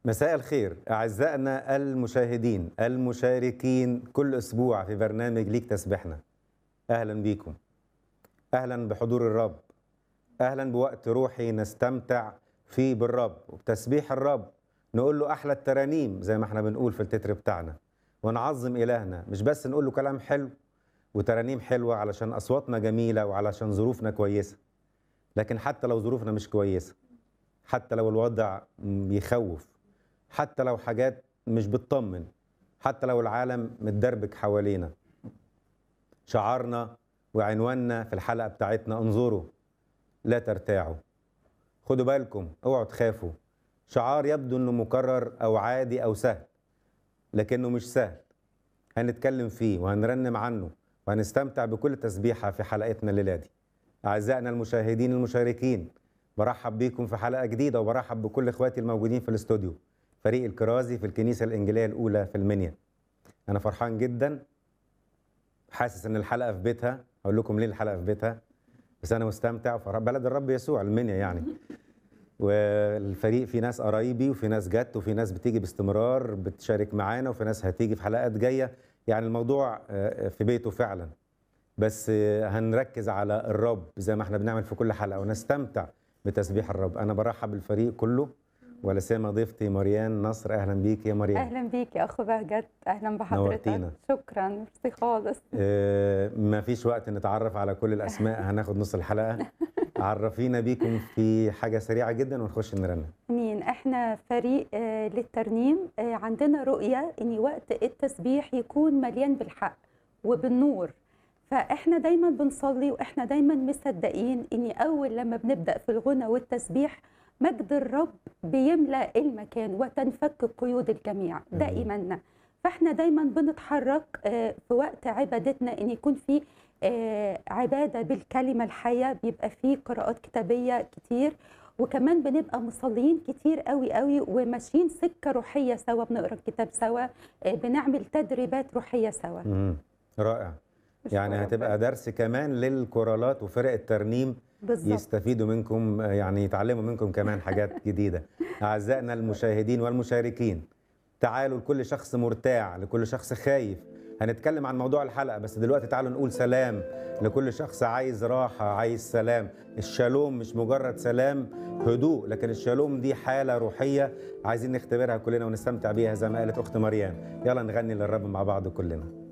مساء الخير أعزائنا المشاهدين المشاركين كل أسبوع في برنامج ليك تسبحنا أهلا بيكم أهلا بحضور الرب أهلا بوقت روحي نستمتع فيه بالرب وبتسبيح الرب نقول له أحلى الترانيم زي ما احنا بنقول في التتر بتاعنا ونعظم إلهنا مش بس نقول له كلام حلو وترانيم حلوة علشان أصواتنا جميلة وعلشان ظروفنا كويسة لكن حتى لو ظروفنا مش كويسة حتى لو الوضع بيخوف حتى لو حاجات مش بتطمن حتى لو العالم متدربك حوالينا شعارنا وعنواننا في الحلقة بتاعتنا انظروا لا ترتاعوا خدوا بالكم اوعوا تخافوا شعار يبدو انه مكرر او عادي او سهل لكنه مش سهل هنتكلم فيه وهنرنم عنه وهنستمتع بكل تسبيحة في حلقتنا الليلة دي أعزائنا المشاهدين المشاركين برحب بيكم في حلقة جديدة وبرحب بكل إخواتي الموجودين في الاستوديو فريق الكرازي في الكنيسة الإنجيلية الأولى في المنيا أنا فرحان جدا حاسس إن الحلقة في بيتها أقول لكم ليه الحلقة في بيتها بس أنا مستمتع في بلد الرب يسوع المنيا يعني والفريق في ناس قرايبي وفي ناس جت وفي ناس بتيجي باستمرار بتشارك معانا وفي ناس هتيجي في حلقات جايه يعني الموضوع في بيته فعلا بس هنركز على الرب زي ما احنا بنعمل في كل حلقه ونستمتع بتسبيح الرب انا برحب بالفريق كله ولا سيما ضيفتي مريان نصر اهلا بيك يا مريان اهلا بيك يا اخو بهجت اهلا بحضرتك نورتينا. شكرا ميرسي خالص آه ما فيش وقت نتعرف على كل الاسماء هناخد نص الحلقه عرفينا بيكم في حاجه سريعه جدا ونخش نرنم مين احنا فريق آه للترنيم آه عندنا رؤيه ان وقت التسبيح يكون مليان بالحق وبالنور فاحنا دايما بنصلي واحنا دايما مصدقين ان اول لما بنبدا في الغنى والتسبيح مجد الرب بيملا المكان وتنفك قيود الجميع ده مم. ايماننا فاحنا دايما بنتحرك آه، في وقت عبادتنا ان يكون في آه، عباده بالكلمه الحيه بيبقى في قراءات كتابيه كتير وكمان بنبقى مصليين كتير قوي قوي وماشيين سكه روحيه سوا بنقرا الكتاب سوا آه، بنعمل تدريبات روحيه سوا مم. رائع يعني أشكر هتبقى ربنا. درس كمان للكورالات وفرق الترنيم بالظبط يستفيدوا منكم آه، يعني يتعلموا منكم كمان حاجات جديدة أعزائنا المشاهدين والمشاركين تعالوا لكل شخص مرتاع لكل شخص خايف هنتكلم عن موضوع الحلقة بس دلوقتي تعالوا نقول سلام لكل شخص عايز راحة عايز سلام الشالوم مش مجرد سلام هدوء لكن الشالوم دي حالة روحية عايزين نختبرها كلنا ونستمتع بيها زي ما قالت أخت مريم يلا نغني للرب مع بعض كلنا